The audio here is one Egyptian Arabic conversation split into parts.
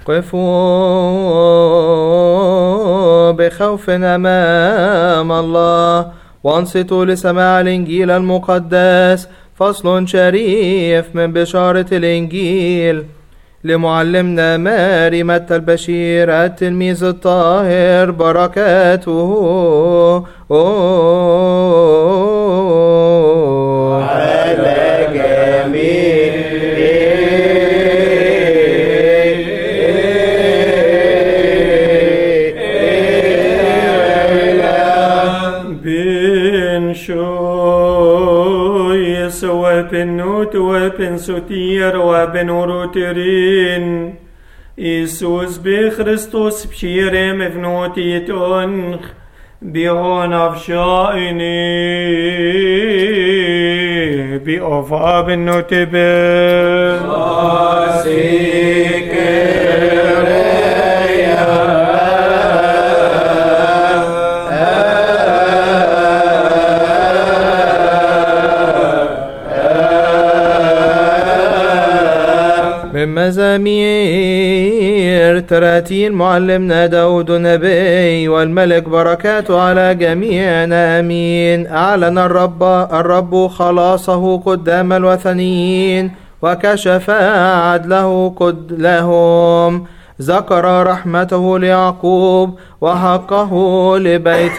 قفوا بخوف أمام الله وانصتوا لسماع الإنجيل المقدس فصل شريف من بشارة الإنجيل لمعلمنا ماري متى البشير التلميذ الطاهر بركاته على جميع بن شويس وبن نوت وبن سوتير وبن وروترين إيسوس بخريستوس بشيرم افنوتي تونخ بيهون أفشائني بأوفا بالنوتبه من مزامير تراتيل معلمنا داود نبي والملك بركاته على جميعنا امين اعلن الرب الرب خلاصه قدام الوثنيين وكشف عدله قد لهم ذكر رحمته ليعقوب وحقه لبيت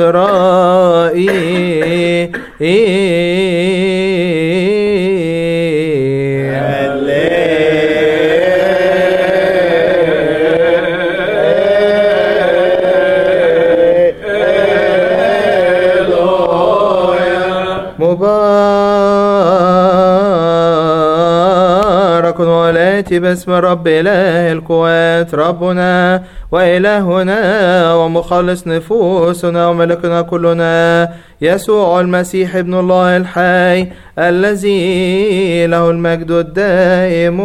إسرائيل مبارك والآتي باسم رب إله القوات ربنا وإلهنا ومخلص نفوسنا وملكنا كلنا يسوع المسيح ابن الله الحي الذي له المجد الدائم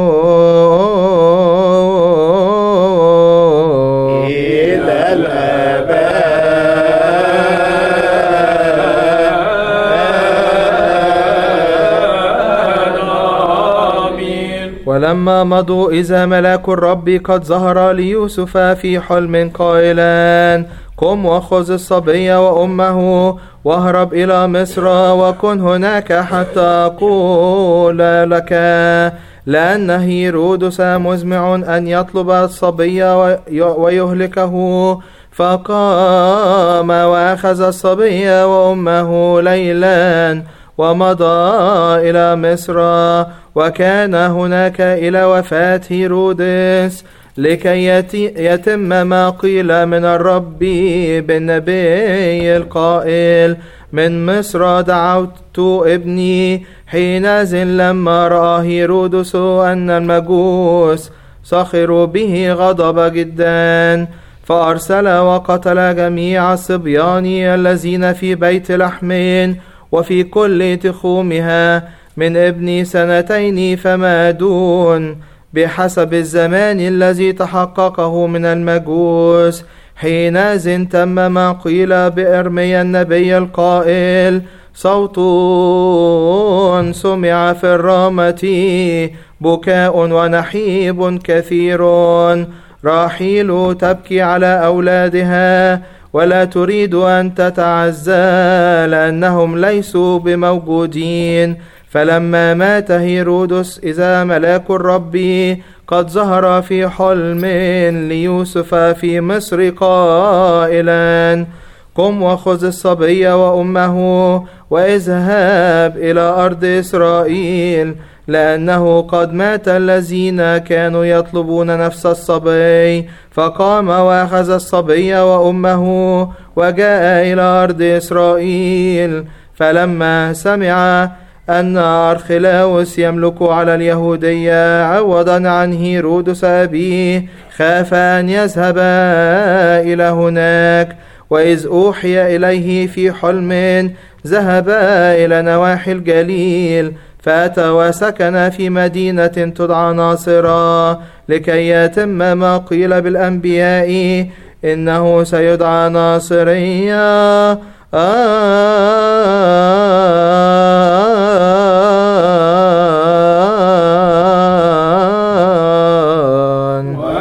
إلى ولما مضوا إذا ملاك الرب قد ظهر ليوسف في حلم قائلا قم وخذ الصبي وأمه واهرب إلى مصر وكن هناك حتى أقول لك لأن هيرودس مزمع أن يطلب الصبي وي- ويهلكه فقام وأخذ الصبي وأمه ليلا ومضى إلى مصر وكان هناك إلى وفاة هيرودس لكي يتي- يتم ما قيل من الرب بالنبي القائل من مصر دعوت ابني حينئذ لما رأى هيرودس أن المجوس سخروا به غضب جدا فأرسل وقتل جميع الصبيان الذين في بيت لحم وفي كل تخومها من ابن سنتين فما دون بحسب الزمان الذي تحققه من المجوس حينئذ تم ما قيل بإرميا النبي القائل صوت سمع في الرامة بكاء ونحيب كثير راحيل تبكي على أولادها ولا تريد أن تتعزى لأنهم ليسوا بموجودين فلما مات هيرودس إذا ملاك الرب قد ظهر في حلم ليوسف في مصر قائلا قم وخذ الصبي وأمه واذهب إلى أرض إسرائيل لأنه قد مات الذين كانوا يطلبون نفس الصبي فقام وأخذ الصبي وأمه وجاء إلى أرض إسرائيل فلما سمع أن أرخلاوس يملك على اليهودية عوضا عن هيرودس أبيه خاف أن يذهب إلى هناك وإذ أوحي إليه في حلم ذهب إلى نواحي الجليل فأتى وسكن في مدينة تدعى ناصرة لكي يتم ما قيل بالأنبياء إنه سيدعى ناصريا آن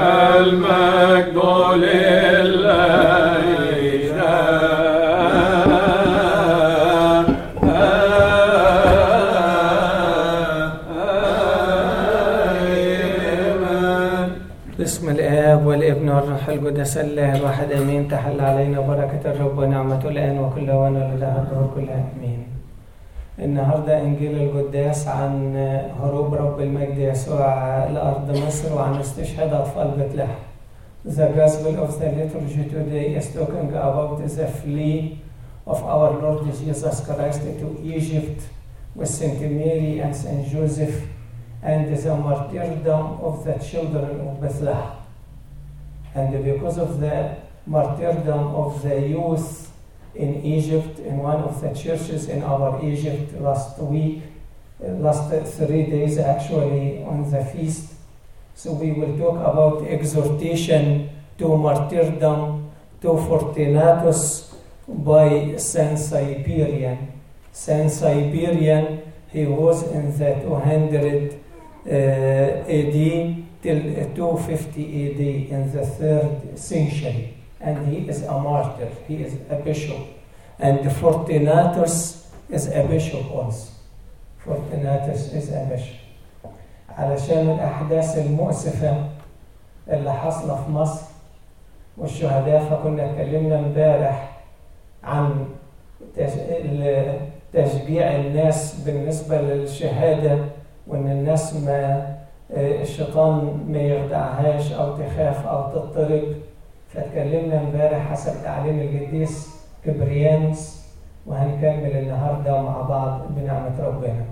باسم الآب والابن والروح القدس الله الواحد آمين تحل علينا بركة الرب ونعمته الآن وكل وان ولدها الدهور كلها آمين النهاردة إنجيل القداس عن هروب رب المجد يسوع لأرض مصر وعن استشهاد أطفال بيت لحم The Gospel of the Liturgy today is talking about the flee of our Lord Jesus Christ to Egypt with Saint Mary and Saint Joseph and the martyrdom of the children of Bethlehem. And because of the martyrdom of the youth in Egypt, in one of the churches in our Egypt last week, last three days actually on the feast. So we will talk about exhortation to martyrdom to Fortunatus by Saint Siberian. Saint Siberian, he was in the 200 uh, AD till 250 AD in the third century. And he is a martyr, he is a bishop. And Fortunatus is a bishop also. Fortunatus is a bishop. علشان الأحداث المؤسفة اللي حاصلة في مصر والشهداء فكنا اتكلمنا امبارح عن تشجيع الناس بالنسبة للشهادة وإن الناس ما الشيطان ما يخدعهاش أو تخاف أو تضطرب فاتكلمنا امبارح حسب تعليم القديس كبريانوس وهنكمل النهارده مع بعض بنعمة ربنا.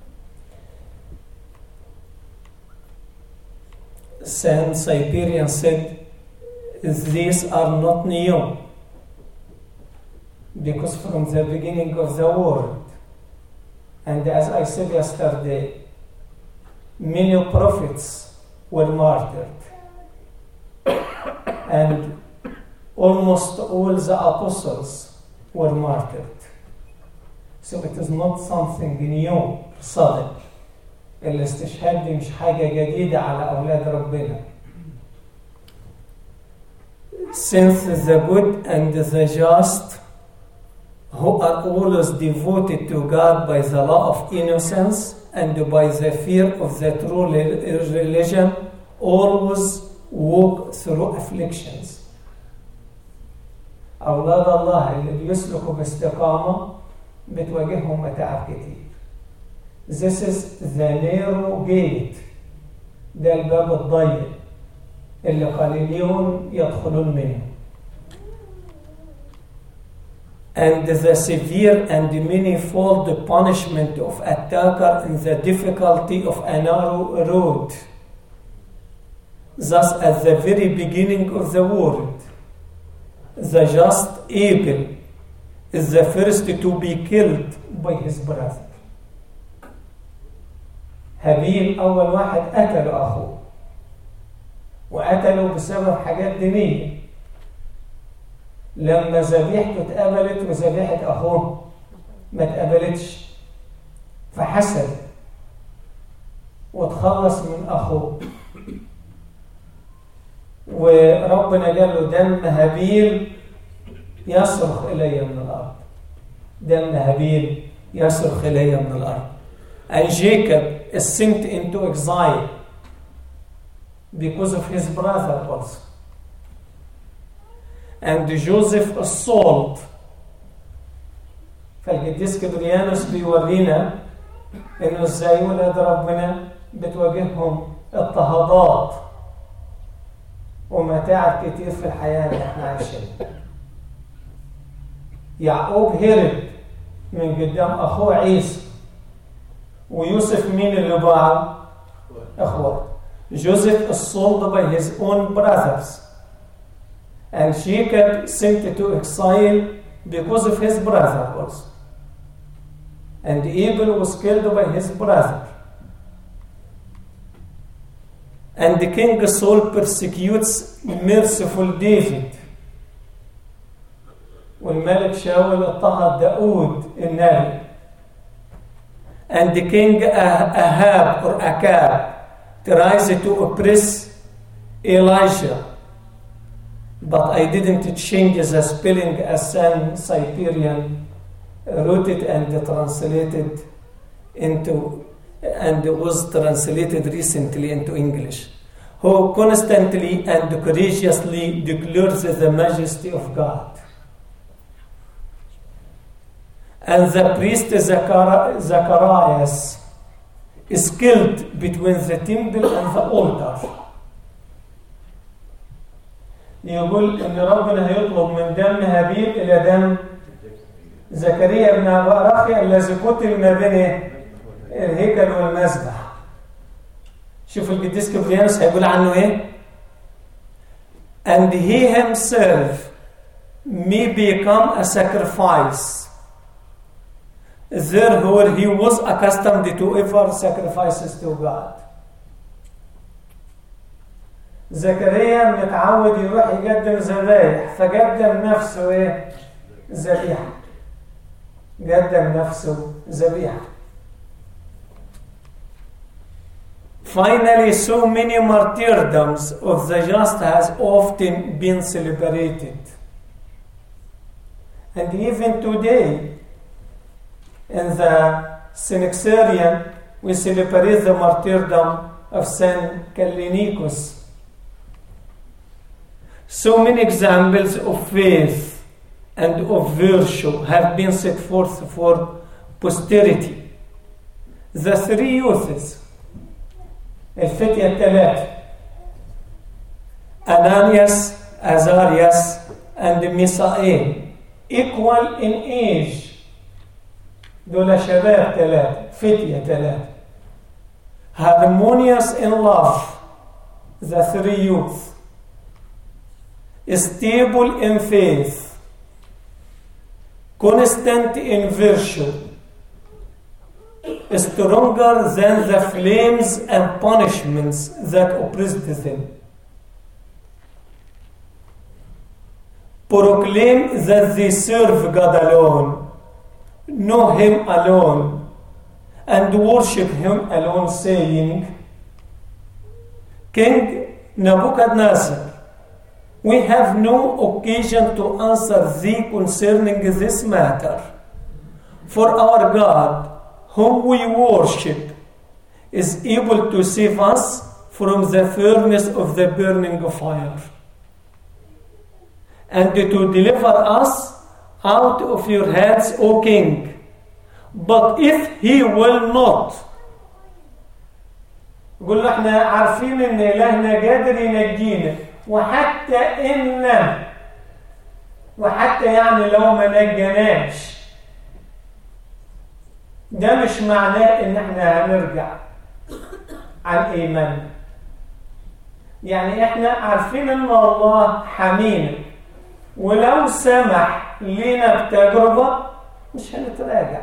Saint Siberian said, These are not new, because from the beginning of the world, and as I said yesterday, many prophets were martyred. and almost all the apostles were martyred. So it is not something new, sudden. الاستشهاد دي مش حاجة جديدة على أولاد ربنا. Since the good and the just who are always devoted to God by the law of innocence and by the fear of the true religion always walk through afflictions. أولاد الله اللي بيسلكوا باستقامة بتواجههم متاعب كتير. This is the narrow gate. ده الباب الضيق اللي قليلون يدخلون منه. and the severe and manifold punishment of attacker in the difficulty of a narrow road. Thus, at the very beginning of the world, the just Abel is the first to be killed by his brother. هابيل أول واحد قتل أخوه وقتله بسبب حاجات دينية لما ذبيحته اتقبلت وذبيحة أخوه ما اتقبلتش فحسد وتخلص من أخوه وربنا قال له دم هابيل يصرخ إلي من الأرض دم هابيل يصرخ إلي من الأرض And Jacob is sent into exile because of his brother also. And Joseph is sold. فالقديس كبريانوس بيورينا انه ازاي ولاد ربنا بتواجههم اضطهادات ومتاعب كتير في الحياه اللي احنا عايشينها. يعقوب هرب من قدام اخوه عيسى ويوسف مين اللي باعه؟ اخوه. Joseph is sold by his own brothers. And Jacob sent to exile because of his brother also. And Abel was killed by his brother. And the king Saul persecutes merciful David. والملك شاول اضطهد داود النبي. And the king Ahab or Akab tries to oppress Elijah. But I didn't change the spelling as San Siberian wrote it and translated into and was translated recently into English. who constantly and courageously declares the majesty of God. And the priest Zachari- Zacharias is killed between the temple and the altar. يقول ان ربنا هيطلب من دم هابيل الى دم زكريا بن راخي الذي قتل ما بين الهيكل والمسبح شوف القديس كبريانوس هيقول عنه ايه and he himself may become a sacrifice there where he was accustomed to offer sacrifices to God زكريا متعود يروح يقدم ذبايح فقدم نفسه ايه ذبيحه قدم نفسه ذبيحه Finally, so many martyrdoms of the just has often been celebrated. And even today, in the Synaxarium, we celebrate the martyrdom of Saint Kallinicus. So many examples of faith and of virtue have been set forth for posterity. The three youths, الفتية الثلاثة Ananias, Azarias, and Misael equal in age دول شباب ثلاثة فتية ثلاثة harmonious in love the three youth stable in faith constant in virtue stronger than the flames and punishments that oppressed them. Proclaim that they serve God alone, know Him alone, and worship Him alone, saying, King Nebuchadnezzar, we have no occasion to answer thee concerning this matter, for our God whom we worship is able to save us from the furnace of the burning fire and to deliver us out of your hands, O king. But if he will not, يقول له احنا عارفين ان الهنا قادر ينجينا وحتى ان وحتى يعني لو ما نجناش ده مش معناه ان احنا هنرجع عن ايماننا يعني احنا عارفين ان الله حمينا ولو سمح لنا بتجربة مش هنتراجع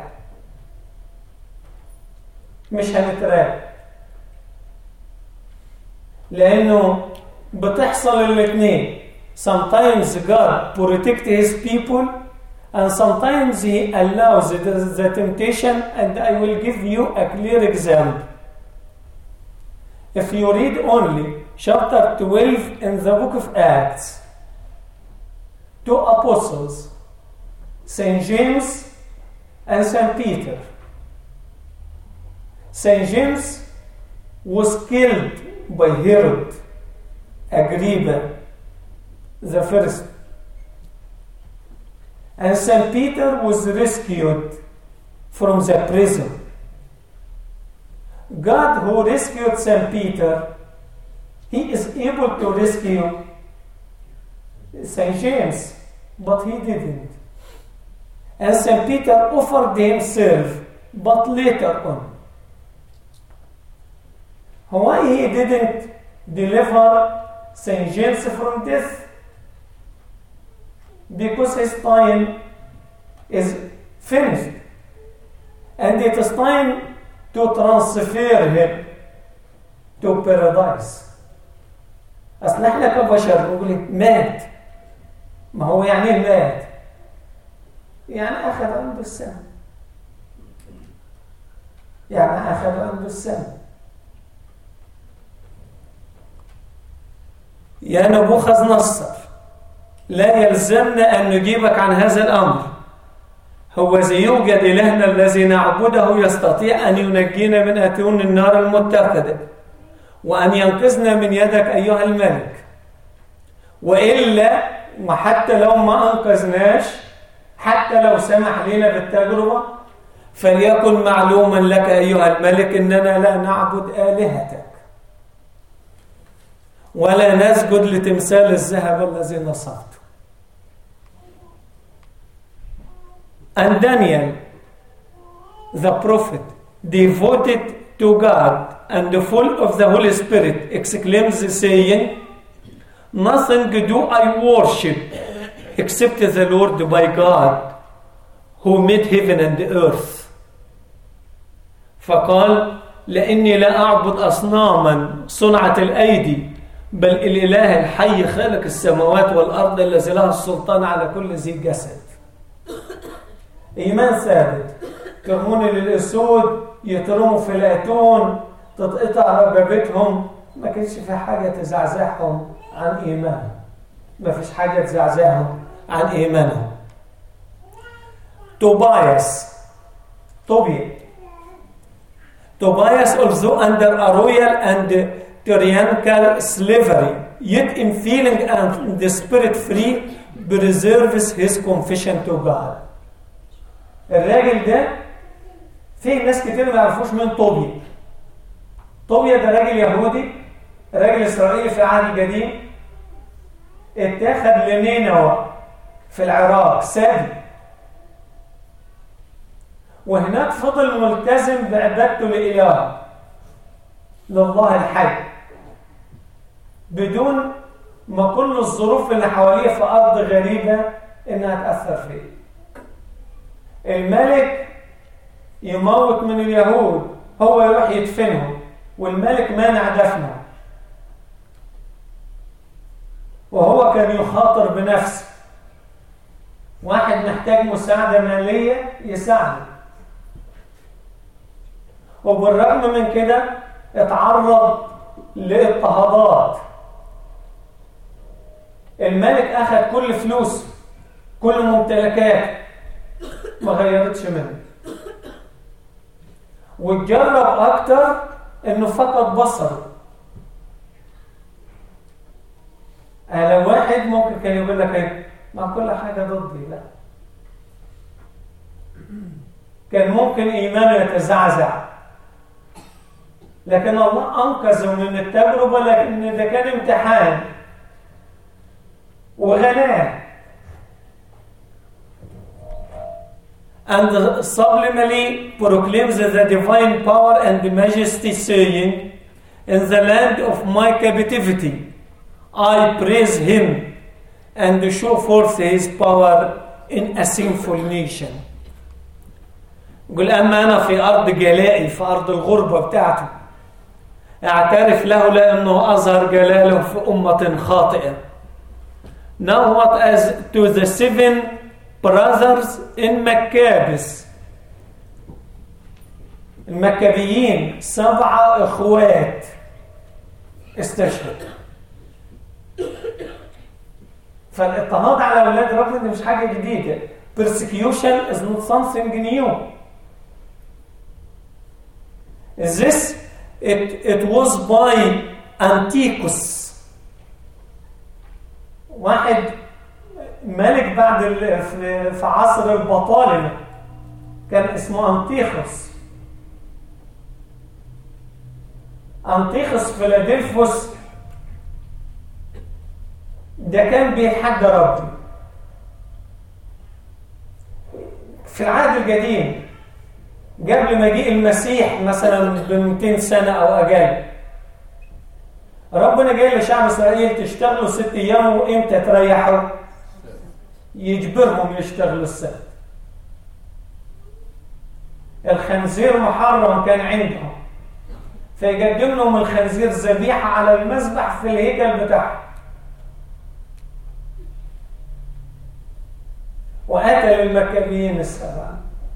مش هنتراجع لانه بتحصل الاثنين sometimes God protect his people and sometimes he allows the, the temptation and I will give you a clear example. If you read only chapter 12 in the book of Acts, two apostles, St. James and St. Peter. St. James was killed by Herod Agrippa the first and St. Peter was rescued from the prison. God, who rescued St. Peter, he is able to rescue St. James, but he didn't. And St. Peter offered himself, but later on. Why he didn't deliver St. James from death? because his time is finished and it is time to transfer him to paradise اصل احنا كبشر بنقول مات ما هو يعني ايه مات يعني اخذ عنده السم يعني اخذ عنده السم يا نبوخذ نصر لا يلزمنا أن نجيبك عن هذا الأمر هو زي يوجد إلهنا الذي نعبده يستطيع أن ينجينا من أتون النار المتقدة وأن ينقذنا من يدك أيها الملك وإلا وحتى لو ما أنقذناش حتى لو سمح لنا بالتجربة فليكن معلوما لك أيها الملك إننا لا نعبد آلهتك ولا نسجد لتمثال الذهب الذي نصبته And Daniel, the prophet, devoted to God and full of the Holy Spirit, exclaims saying, Nothing do I worship except the Lord my God who made heaven and earth. فقال لأني لا أعبد أصناما صنعة الأيدي بل الإله الحي خالق السماوات والأرض الذي له السلطان على كل ذي جسد إيمان ثابت كرمون للأسود يترموا في الأتون تتقطع رقبتهم ما كانش في حاجة تزعزعهم عن إيمانهم ما فيش حاجة تزعزعهم عن إيمانهم توبايس طوبي Tobias also under a royal and tyrannical slavery, yet in feeling and the spirit free, preserves his confession to God. الراجل ده في ناس كتير ما يعرفوش مين طوبيا. طوبيا ده راجل يهودي راجل اسرائيلي في عهد القديم اتاخد لنينوى في العراق سادي وهناك فضل ملتزم بعبادته لإله لله الحي بدون ما كل الظروف اللي حواليه في أرض غريبة إنها تأثر فيه الملك يموت من اليهود هو يروح يدفنهم والملك مانع دفنه وهو كان يخاطر بنفسه واحد محتاج مساعدة مالية يساعده وبالرغم من كده اتعرض لاضطهادات الملك اخذ كل فلوسه كل ممتلكاته ما غيرتش منه واتجرب اكتر انه فقد بصره لو واحد ممكن كان يقول لك ايه مع كل حاجه ضدي لا كان ممكن ايمانه يتزعزع لكن الله أنقذه من التجربة لكن ده كان امتحان وغناه and sublimely proclaims the divine power and majesty saying in the land of my captivity I praise him and show forth his power in a sinful nation يقول أما أنا في أرض جلائي في أرض الغربة بتاعته اعترف له لأنه أظهر جلاله في أمة خاطئة Now what as to the seven brothers in Maccabes المكابيين سبعة إخوات استشهد فالاضطهاد على أولاد ربنا مش حاجة جديدة persecution is not something new this it, it was by Antiochus واحد ملك بعد ال... في... في عصر البطالمة كان اسمه أنتيخوس أنتيخوس فيلادلفوس ده كان بيتحدى ربي في العهد القديم قبل مجيء المسيح مثلا ب 200 سنة أو أقل ربنا جاي لشعب إسرائيل تشتغلوا ست أيام وإمتى تريحوا؟ يجبرهم يشتغلوا السبت الخنزير محرم كان عندهم فيقدم لهم الخنزير ذبيحة على المذبح في الهيكل بتاعهم وقتل المكابيين السبعه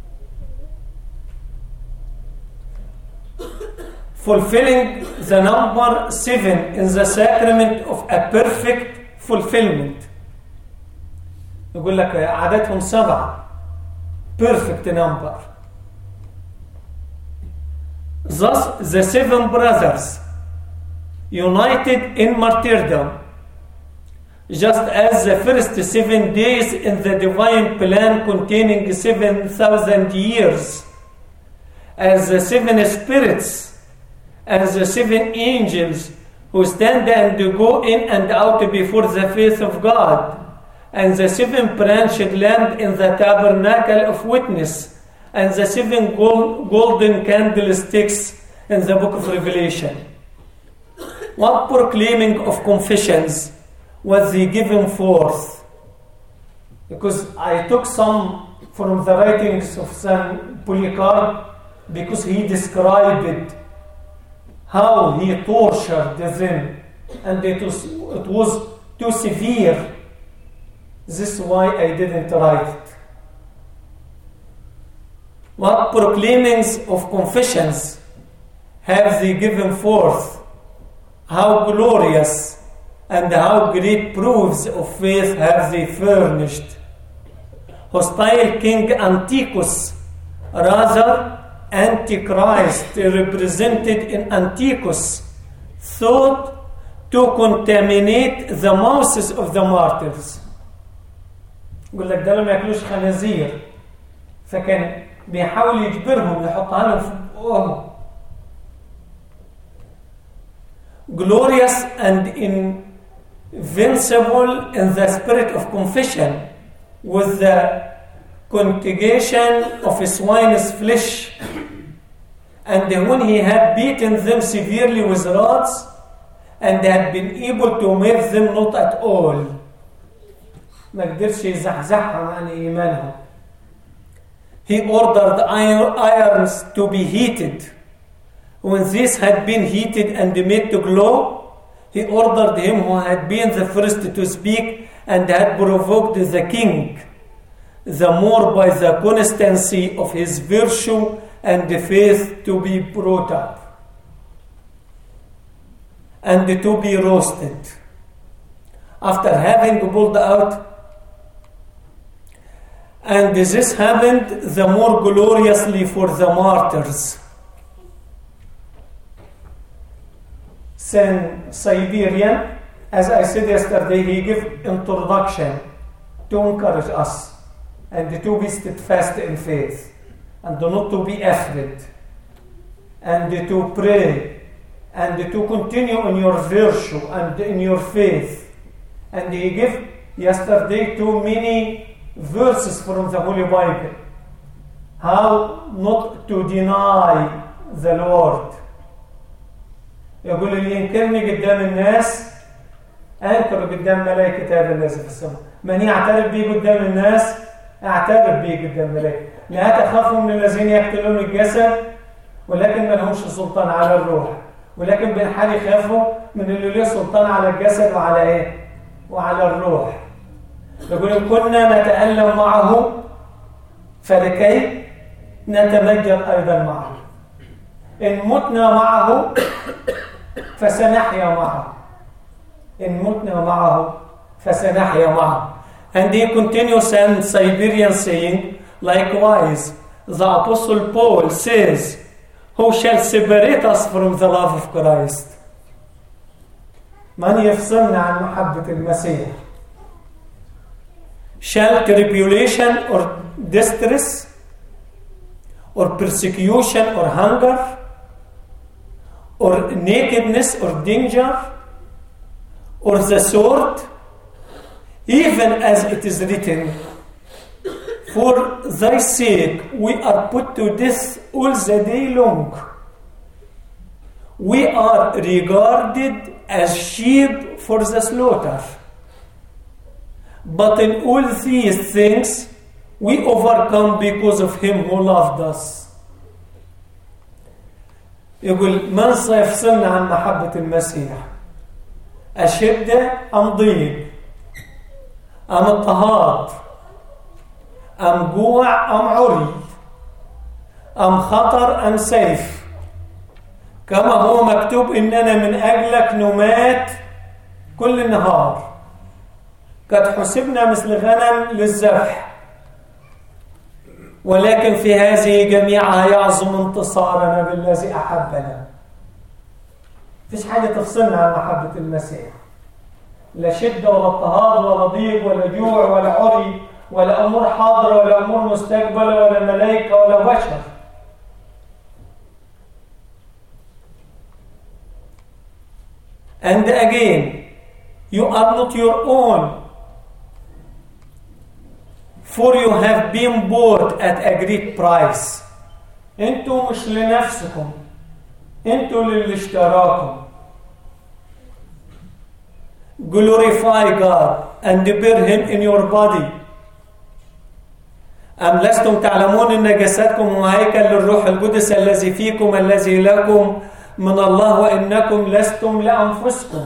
fulfilling the number seven in the sacrament of a perfect fulfillment يقول لك عددهم سبعة perfect number thus the seven brothers united in martyrdom, just as the first seven days in the divine plan containing 7,000 years, as the seven spirits and the seven angels who stand and go in and out before the face of God, and the seven branched lamp in the tabernacle of witness, and the seven gold, golden candlesticks in the book of Revelation. What proclaiming of confessions was he given forth? Because I took some from the writings of St. Polycarp because he described how he tortured them and it was, it was too severe. This is why I didn't write it. What proclaimings of confessions have they given forth? How glorious and how great proofs of faith have they furnished? Hostile King Antiochus, rather Antichrist represented in Antiochus, thought to contaminate the mouths of the martyrs. يقول لك ده ما ياكلوش خنازير فكان بيحاول يجبرهم يحطها لهم في بقهم glorious and invincible in the spirit of confession with the conjugation of swine's flesh and when he had beaten them severely with rods and had been able to make them not at all ما قدرش يزحزحهم عن إيمانهم he ordered irons to be heated when this had been heated and made to glow he ordered him who had been the first to speak and had provoked the king the more by the constancy of his virtue and faith to be brought up and to be roasted. After having pulled out, and this happened the more gloriously for the martyrs. Saint Siberian, as I said yesterday, he gave introduction to encourage us and to be steadfast in faith and not to be afraid and to pray and to continue in your virtue and in your faith. And he gave yesterday too many verses from the Holy Bible. How not to deny the Lord. يقول اللي ينكرني قدام الناس انكر قدام ملائكة هذا الذي في السماء من يعترف بي قدام الناس اعترف بي قدام ملائكة لا تخافوا من الذين يقتلون الجسد ولكن ما لهمش سلطان على الروح ولكن بالحال يخافوا من اللي له سلطان على الجسد وعلى ايه وعلى الروح يقول إن كنا نتألم معه فلكي نتمجد أيضا معه إن متنا معه فسنحيا معه إن متنا معه فسنحيا معه And he continues in Siberian saying, likewise, the Apostle Paul says, Who shall separate us from the love of Christ? من يفصلنا عن محبة المسيح shall tribulation or distress or persecution or hunger or nakedness or danger or the sword even as it is written for thy sake we are put to death all the day long we are regarded as sheep for the slaughter but in all these things, we overcome because of Him who loved us. يقول من سيفصلنا عن محبة المسيح أشدة أم ضيق أم اضطهاد أم جوع أم عري أم خطر أم سيف كما هو مكتوب إننا من أجلك نمات كل النهار قد حسبنا مثل غنم للذبح ولكن في هذه جميعها يعظم انتصارنا بالذي أحبنا مفيش حاجة تفصلنا عن محبة المسيح لا شدة ولا اضطهاد ولا ضيق ولا جوع ولا عري ولا أمور حاضرة ولا أمور مستقبلة ولا ملائكة ولا بشر And again, you are not your own, for you have been bought at a great price. انتوا مش لنفسكم انتوا للي اشتراكم glorify God and bear him in your body أم لستم تعلمون أن جسدكم هو هيكل للروح القدس الذي فيكم الذي لكم من الله وإنكم لستم لأنفسكم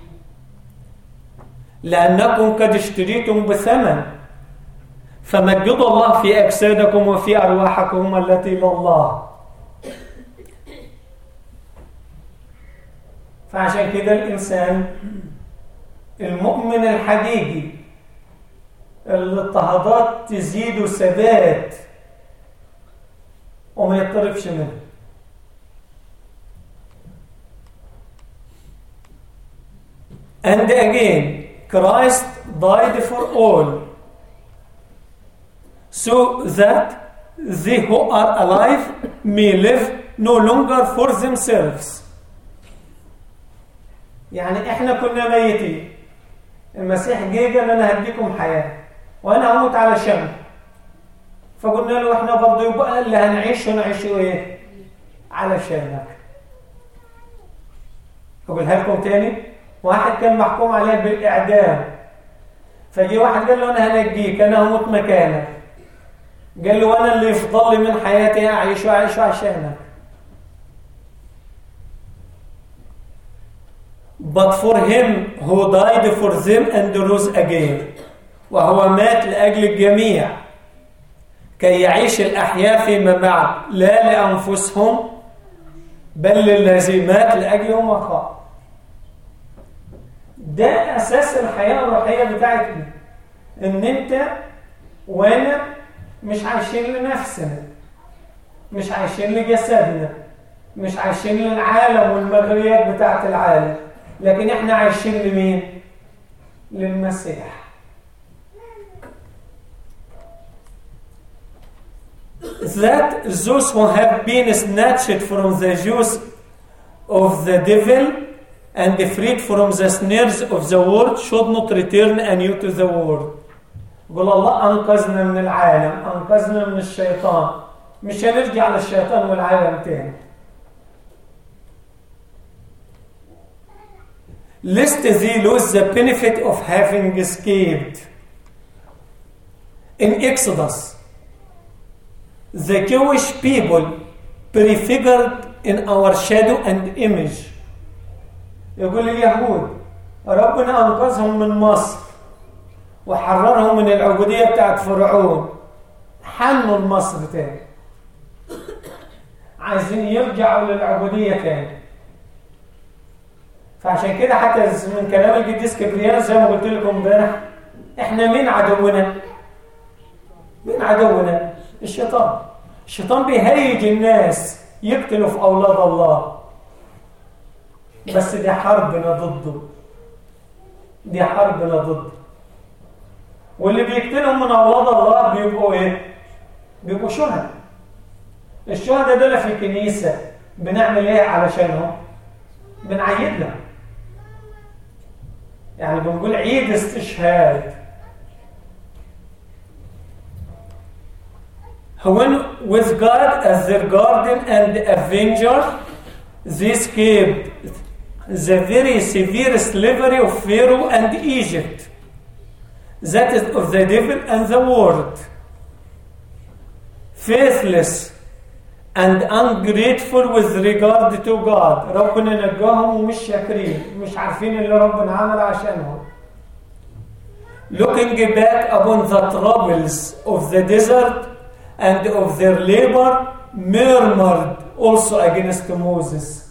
لأنكم قد اشتريتم بثمن فمجدوا الله في أجسادكم وفي أرواحكم التي لله فعشان كده الإنسان المؤمن الحقيقي الاضطهادات تزيد ثبات وما يضطربش منها And again, Christ died for all, so that they who are alive may live no longer for themselves. يعني احنا كنا ميتين المسيح جه قال انا هديكم حياه وانا هموت علشان فقلنا له احنا برضه يبقى اللي هنعيشه نعيشه ايه علشانك اقولها لكم تاني واحد كان محكوم عليه بالاعدام فجي واحد قال له انا هنجيك انا هموت مكانك قال له وانا اللي يفضل لي من حياتي اعيشه اعيشه عشانك But for him who died for them and rose again وهو مات لأجل الجميع كي يعيش الأحياء فيما بعد لا لأنفسهم بل للذي مات لأجلهم وقام ده أساس الحياة الروحية بتاعتنا إن أنت وأنا مش عايشين لنفسنا مش عايشين لجسدنا مش عايشين للعالم والمغريات بتاعت العالم لكن احنا عايشين لمين للمسيح that those who have been snatched from the Jews of the devil and freed from the snares of the world should not return anew to the world يقول الله أنقذنا من العالم أنقذنا من الشيطان مش هنرجع للشيطان والعالم تاني lest they lose the benefit of having escaped. In Exodus, the Jewish people prefigured in our shadow and image. يقول اليهود ربنا أنقذهم من مصر وحررهم من العبودية بتاعت فرعون حنوا لمصر تاني عايزين يرجعوا للعبودية تاني فعشان كده حتى من كلام القديس كبريان زي ما قلت لكم امبارح احنا مين عدونا؟ مين عدونا؟ الشيطان الشيطان بيهيج الناس يقتلوا في اولاد الله بس دي حربنا ضده دي حربنا ضده واللي بيقتلهم من اولاد الله بيبقوا ايه؟ بيبقوا شهداء الشهداء دول في الكنيسه بنعمل ايه علشانهم؟ بنعيد لهم يعني بنقول عيد استشهاد when with God as their guardian and avenger they escaped the very severe slavery of Pharaoh and Egypt that is of the devil and the world faithless and ungrateful with regard to God ربنا نجاهم ومش شاكرين مش عارفين اللي ربنا عمل عشانهم looking back upon the troubles of the desert and of their labor murmured also against Moses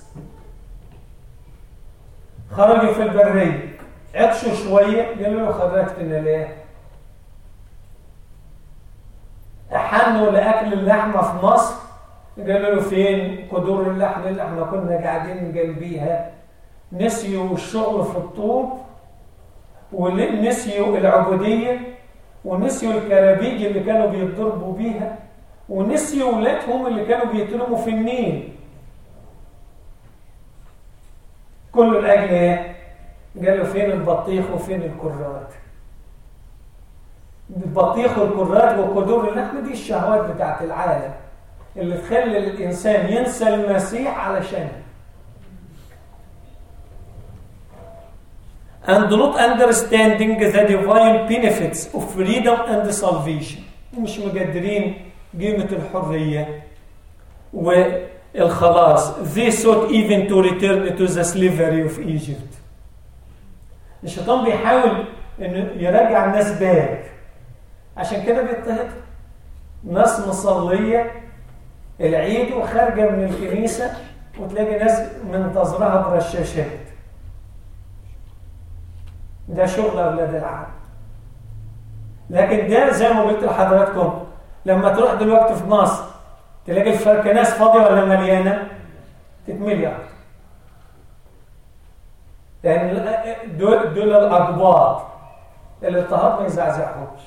خرجوا في البرية عطشوا شوية قالوا له خرجتنا ليه حنوا لأكل اللحمة في مصر قالوا له فين قدور اللحم اللي احنا كنا قاعدين جنبيها نسيوا الشغل في الطوب ونسيوا العبودية ونسيوا الكرابيج اللي كانوا بيتضربوا بيها ونسيوا ولادهم اللي كانوا بيترموا في النيل كله لأجل ايه؟ قالوا فين البطيخ وفين الكرات البطيخ والكرات وقدور اللحم دي الشهوات بتاعت العالم اللي تخلي الإنسان ينسى المسيح علشانها and not understanding the divine benefits of freedom and salvation مش مقدرين قيمة الحرية والخلاص they sought even to return to the slavery of Egypt الشيطان بيحاول انه يرجع الناس باك عشان كده بيضطهد ناس مصلية العيد وخارجة من الكنيسة وتلاقي ناس منتظرها برشاشات ده شغل أولاد العالم لكن ده زي ما قلت لحضراتكم لما تروح دلوقتي في مصر تلاقي الكنائس فاضية ولا مليانة تتملي أكتر لأن يعني دول, دول الأقباط الاضطهاد ما يزعزعهمش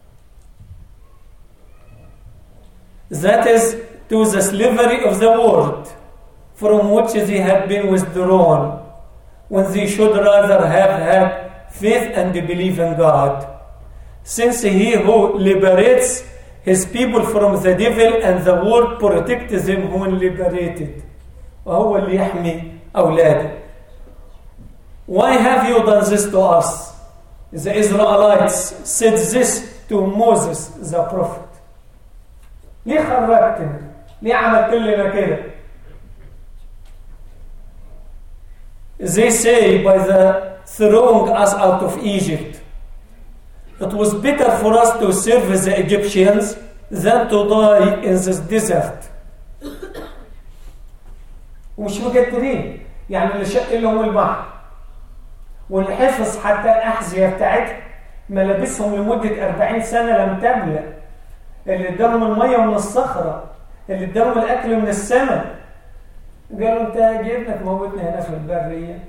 That is to the slavery of the world from which they had been withdrawn when they should rather have had faith and belief in God. Since he who liberates his people from the devil and the world protects them who liberated. وهو اللي يحمي أولاده. Why have you done this to us? The Israelites said this to Moses the prophet. ليه خرجتنا؟ ليه عملت لنا كده؟ They say by the throwing us out of Egypt. It was better for us to serve the Egyptians than to die in this desert. ومش مكترين يعني اللي شق لهم البحر واللي حفظ حتى الأحذية بتاعتهم ملابسهم لمدة 40 سنة لم تبلى اللي ادالهم المية من الصخرة اللي ادالهم الأكل من السماء قالوا انت جبنا تموتنا هنا في البرية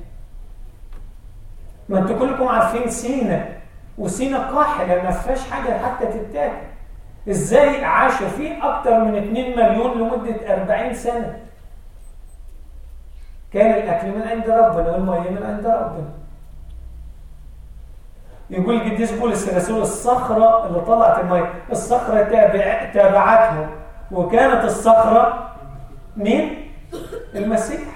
ما انتوا كلكم عارفين سينا وسينا قاحله ما فيهاش حاجه حتى تتاكل ازاي عاشوا فيه اكتر من 2 مليون لمده 40 سنه كان الاكل من عند ربنا والميه من عند ربنا يقول القديس بولس الرسول الصخره اللي طلعت الميه الصخره تابع تابعتهم وكانت الصخره مين المسيح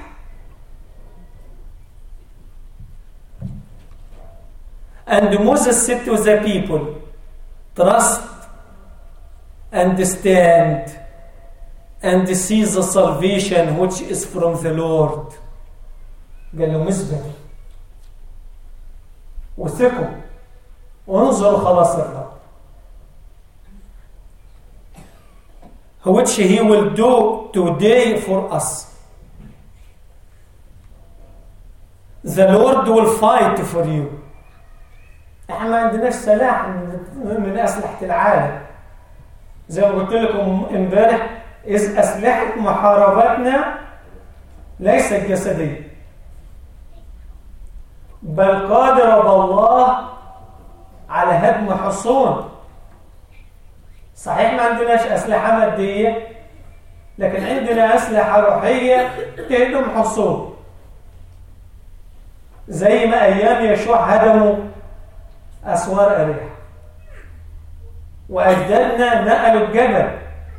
And Moses said to the people, Trust and stand and see the salvation which is from the Lord. قال له مثبت وثقوا وانظروا خلاص الرب which he will do today for us. The Lord will fight for you. احنا ما عندناش سلاح من اسلحه العالم زي ما قلت لكم امبارح اذ اسلحه محاربتنا ليست جسديه بل قادر الله على هدم حصون صحيح ما عندناش اسلحه ماديه لكن عندنا اسلحه روحيه تهدم حصون زي ما ايام يشوع هدموا أسوار أريح وأجدادنا نقلوا الجبل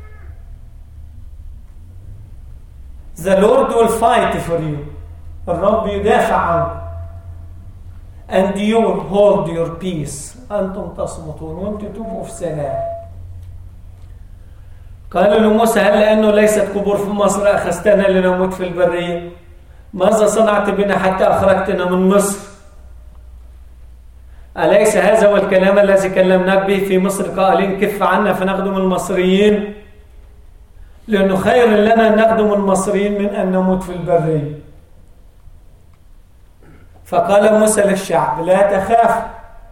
The Lord will fight for you الرب يدافع عنك and you will hold your peace أنتم تصمتون وأنتم تبقوا في سلام قال لموسى هل لأنه ليست قبور في مصر أخذتنا لنموت في البرية ماذا صنعت بنا حتى أخرجتنا من مصر أليس هذا هو الكلام الذي كلمناك به في مصر قائلين كف عنا فنخدم المصريين لأنه خير لنا أن نخدم المصريين من أن نموت في البرية فقال موسى للشعب لا تخاف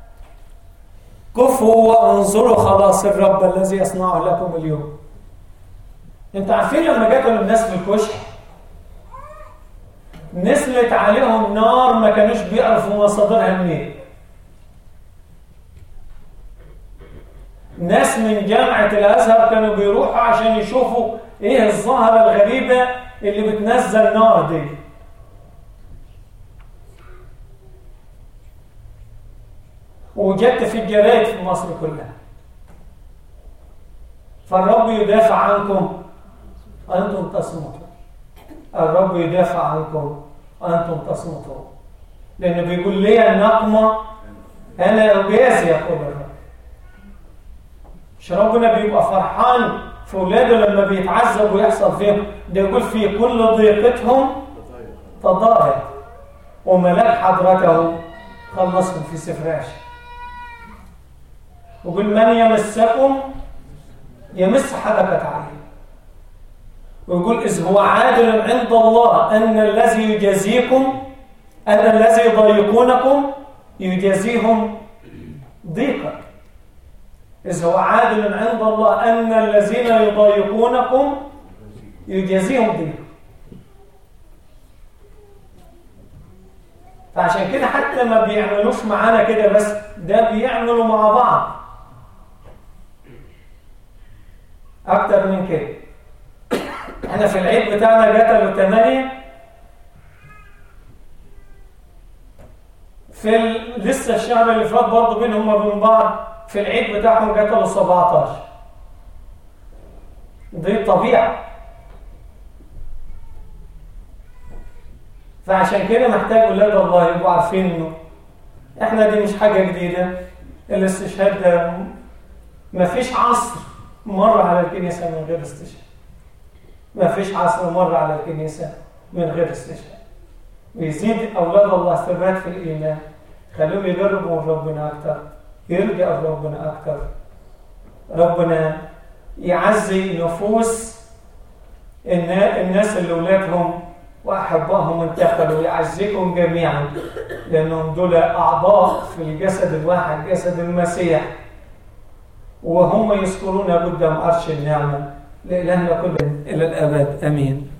كفوا وانظروا خلاص الرب الذي يصنعه لكم اليوم انت عارفين لما جاتوا الناس في الكشك نزلت عليهم نار ما كانوش بيعرفوا مصادرها منين ناس من جامعة الأزهر كانوا بيروحوا عشان يشوفوا إيه الظاهرة الغريبة اللي بتنزل نار دي وجدت في الجرايد في مصر كلها فالرب يدافع عنكم أنتم تصمتوا الرب يدافع عنكم أنتم تصمتوا لأنه بيقول لي النقمة أنا أجازي يقول الرب مش ربنا بيبقى فرحان في ولاده لما بيتعذب ويحصل فيهم ده يقول في كل ضيقتهم تضاهت وملاك حضرته خلصهم في سفراش وقل من يمسكم يمس حدقة عليه ويقول إذ هو عادل عند الله أن الذي يجازيكم أن الذي يضايقونكم يجازيهم ضيقا إذ هو عادل عند الله أن الذين يضايقونكم يجازيهم ضيقا فعشان كده حتى ما بيعملوش معانا كده بس ده بيعملوا مع بعض أكتر من كده احنا في العيد بتاعنا قتلوا ثمانية في ال... لسه الشهر اللي فات برضه بينهم وبين بعض في العيد بتاعهم قتلوا 17 دي الطبيعة فعشان كده محتاج ولاد الله يبقوا عارفين انه احنا دي مش حاجة جديدة الاستشهاد ده مفيش عصر مر على الكنيسة من غير استشهاد ما فيش عصر مر على الكنيسة من غير استشهاد ويزيد أولاد الله ثبات في الإيمان خلوهم يقربوا من ربنا أكثر يرجعوا لربنا أكثر ربنا يعزي نفوس الناس اللي أولادهم وأحبائهم انتقلوا يعزيكم جميعا لأنهم دول أعضاء في الجسد الواحد جسد المسيح وهم يذكرون قدام عرش النعمة لإلهنا كل إلى الأبد أمين